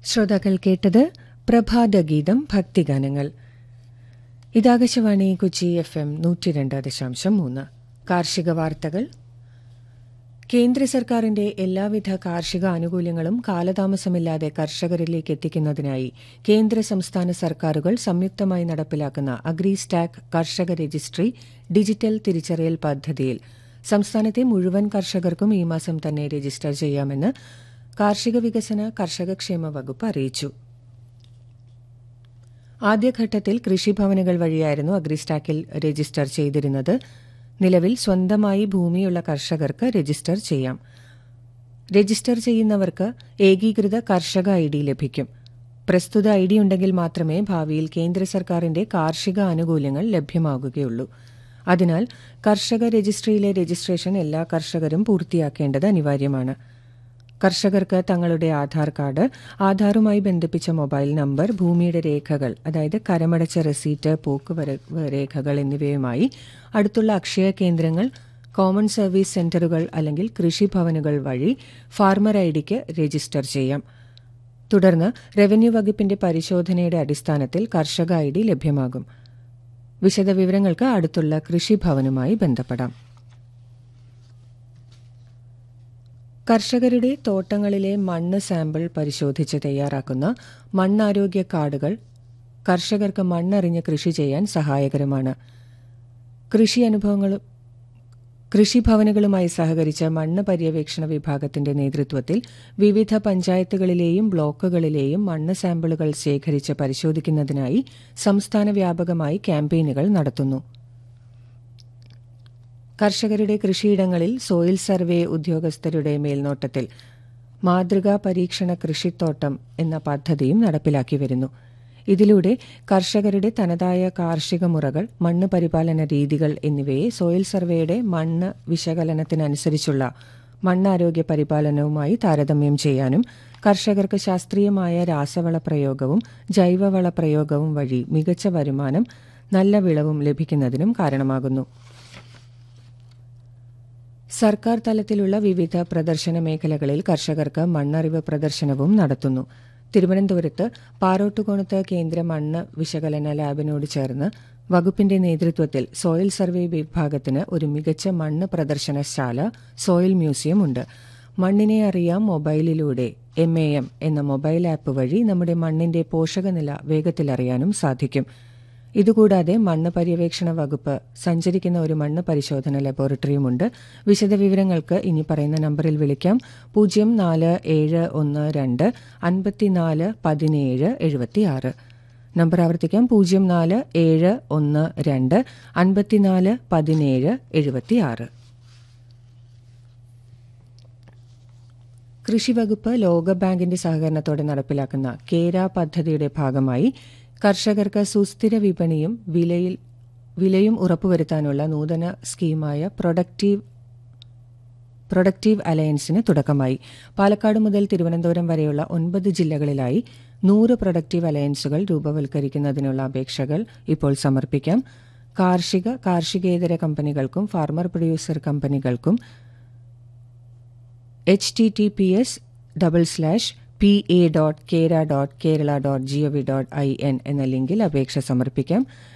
ശ്രോതാക്കൾ കേട്ടത് പ്രഭാതഗീതം ഭക്തിഗാനങ്ങൾ ഇതാകാശവാണി കൊച്ചി എഫ് എം നൂറ്റി രണ്ട് ദശാംശം മൂന്ന് കാർഷിക വാർത്തകൾ കേന്ദ്ര സർക്കാരിന്റെ എല്ലാവിധ കാർഷിക ആനുകൂല്യങ്ങളും കാലതാമസമില്ലാതെ കർഷകരിലേക്ക് എത്തിക്കുന്നതിനായി കേന്ദ്ര സംസ്ഥാന സർക്കാരുകൾ സംയുക്തമായി നടപ്പിലാക്കുന്ന അഗ്രി സ്റ്റാക്ക് കർഷക രജിസ്ട്രി ഡിജിറ്റൽ തിരിച്ചറിയൽ പദ്ധതിയിൽ സംസ്ഥാനത്തെ മുഴുവൻ കർഷകർക്കും ഈ മാസം തന്നെ രജിസ്റ്റർ ചെയ്യാമെന്ന് കാർഷിക വികസന കർഷകക്ഷേമ വകുപ്പ് അറിയിച്ചു ആദ്യഘട്ടത്തിൽ കൃഷിഭവനുകൾ വഴിയായിരുന്നു അഗ്രിസ്റ്റാക്കിൽ രജിസ്റ്റർ ചെയ്തിരുന്നത് നിലവിൽ സ്വന്തമായി ഭൂമിയുള്ള കർഷകർക്ക് രജിസ്റ്റർ ചെയ്യാം രജിസ്റ്റർ ചെയ്യുന്നവർക്ക് ഏകീകൃത കർഷക ഐ ഡി ലഭിക്കും പ്രസ്തുത ഐ ഡി ഉണ്ടെങ്കിൽ മാത്രമേ ഭാവിയിൽ കേന്ദ്ര സർക്കാരിന്റെ കാർഷിക ആനുകൂല്യങ്ങൾ ലഭ്യമാകുകയുള്ളൂ അതിനാൽ കർഷക രജിസ്ട്രിയിലെ രജിസ്ട്രേഷൻ എല്ലാ കർഷകരും പൂർത്തിയാക്കേണ്ടത് അനിവാര്യമാണ് കർഷകർക്ക് തങ്ങളുടെ ആധാർ കാർഡ് ആധാറുമായി ബന്ധിപ്പിച്ച മൊബൈൽ നമ്പർ ഭൂമിയുടെ രേഖകൾ അതായത് കരമടച്ച റെസീറ്റ് പോക്കുവരവ് രേഖകൾ എന്നിവയുമായി അടുത്തുള്ള അക്ഷയ കേന്ദ്രങ്ങൾ കോമൺ സർവീസ് സെന്ററുകൾ അല്ലെങ്കിൽ കൃഷിഭവനുകൾ വഴി ഫാർമർ ഐ ഡിക്ക് രജിസ്റ്റർ ചെയ്യാം തുടർന്ന് റവന്യൂ വകുപ്പിന്റെ പരിശോധനയുടെ അടിസ്ഥാനത്തിൽ കർഷക ഐ ഡി ലഭ്യമാകും വിശദവിവരങ്ങൾക്ക് അടുത്തുള്ള കൃഷിഭവനുമായി ബന്ധപ്പെടാം കർഷകരുടെ തോട്ടങ്ങളിലെ മണ്ണ് സാമ്പിൾ പരിശോധിച്ച് തയ്യാറാക്കുന്ന മണ്ണാരോഗ്യ കാർഡുകൾ കർഷകർക്ക് മണ്ണറിഞ്ഞ് കൃഷി ചെയ്യാൻ സഹായകരമാണ് കൃഷി അനുഭവങ്ങളും കൃഷിഭവനുകളുമായി സഹകരിച്ച മണ്ണ് പര്യവേക്ഷണ വിഭാഗത്തിന്റെ നേതൃത്വത്തിൽ വിവിധ പഞ്ചായത്തുകളിലെയും ബ്ലോക്കുകളിലെയും മണ്ണ് സാമ്പിളുകൾ ശേഖരിച്ച് പരിശോധിക്കുന്നതിനായി സംസ്ഥാന വ്യാപകമായി ക്യാമ്പയിനുകൾ നടത്തുന്നു കർഷകരുടെ കൃഷിയിടങ്ങളിൽ സോയിൽ സർവേ ഉദ്യോഗസ്ഥരുടെ മേൽനോട്ടത്തിൽ മാതൃകാ പരീക്ഷണ കൃഷിത്തോട്ടം എന്ന പദ്ധതിയും നടപ്പിലാക്കി വരുന്നു ഇതിലൂടെ കർഷകരുടെ തനതായ കാർഷിക മുറകൾ മണ്ണ് പരിപാലന രീതികൾ എന്നിവയെ സോയിൽ സർവേയുടെ മണ്ണ് വിശകലനത്തിനനുസരിച്ചുള്ള മണ്ണാരോഗ്യ പരിപാലനവുമായി താരതമ്യം ചെയ്യാനും കർഷകർക്ക് ശാസ്ത്രീയമായ രാസവള പ്രയോഗവും ജൈവവള പ്രയോഗവും വഴി മികച്ച വരുമാനം നല്ല വിളവും ലഭിക്കുന്നതിനും കാരണമാകുന്നു സർക്കാർ തലത്തിലുള്ള വിവിധ പ്രദർശന മേഖലകളിൽ കർഷകർക്ക് മണ്ണറിവ് പ്രദർശനവും നടത്തുന്നു തിരുവനന്തപുരത്ത് പാറോട്ടുകോണത്ത് കേന്ദ്ര മണ്ണ് വിശകലന ലാബിനോട് ചേർന്ന് വകുപ്പിന്റെ നേതൃത്വത്തിൽ സോയിൽ സർവേ വിഭാഗത്തിന് ഒരു മികച്ച മണ്ണ് പ്രദർശനശാല സോയിൽ മ്യൂസിയം ഉണ്ട് മണ്ണിനെ അറിയാം മൊബൈലിലൂടെ എം എ എം എന്ന മൊബൈൽ ആപ്പ് വഴി നമ്മുടെ മണ്ണിന്റെ പോഷകനില വേഗത്തിലറിയാനും സാധിക്കും ഇതുകൂടാതെ മണ്ണ് പര്യവേക്ഷണ വകുപ്പ് സഞ്ചരിക്കുന്ന ഒരു മണ്ണ് പരിശോധന ലബോറട്ടറിയുമുണ്ട് വിശദവിവരങ്ങൾക്ക് ഇനി പറയുന്ന നമ്പറിൽ വിളിക്കാം പൂജ്യം നാല് ഏഴ് ഒന്ന് രണ്ട് അൻപത്തിനാല് പതിനേഴ് എഴുപത്തിയാറ് നമ്പർ ആവർത്തിക്കാം പൂജ്യം നാല് ഏഴ് ഒന്ന് രണ്ട് അൻപത്തിനാല് പതിനേഴ് എഴുപത്തിയാറ് കൃഷിവകുപ്പ് ലോകബാങ്കിന്റെ സഹകരണത്തോടെ നടപ്പിലാക്കുന്ന കേര പദ്ധതിയുടെ ഭാഗമായി കർഷകർക്ക് സുസ്ഥിര വിപണിയും വിലയിൽ വിലയും ഉറപ്പുവരുത്താനുള്ള നൂതന സ്കീമായ പ്രൊഡക്റ്റീവ് പ്രൊഡക്റ്റീവ് അലയൻസിന് തുടക്കമായി പാലക്കാട് മുതൽ തിരുവനന്തപുരം വരെയുള്ള ഒൻപത് ജില്ലകളിലായി നൂറ് പ്രൊഡക്റ്റീവ് അലയൻസുകൾ രൂപവൽക്കരിക്കുന്നതിനുള്ള അപേക്ഷകൾ ഇപ്പോൾ സമർപ്പിക്കാം കാർഷിക കാർഷികേതര കമ്പനികൾക്കും ഫാർമർ പ്രൊഡ്യൂസർ കമ്പനികൾക്കും H T T P S double slash P A dot Kera dot Kerala dot G O V dot I N എന്ന ലിങ്കിൽ അപേക്ഷ സമർപ്പിക്കാം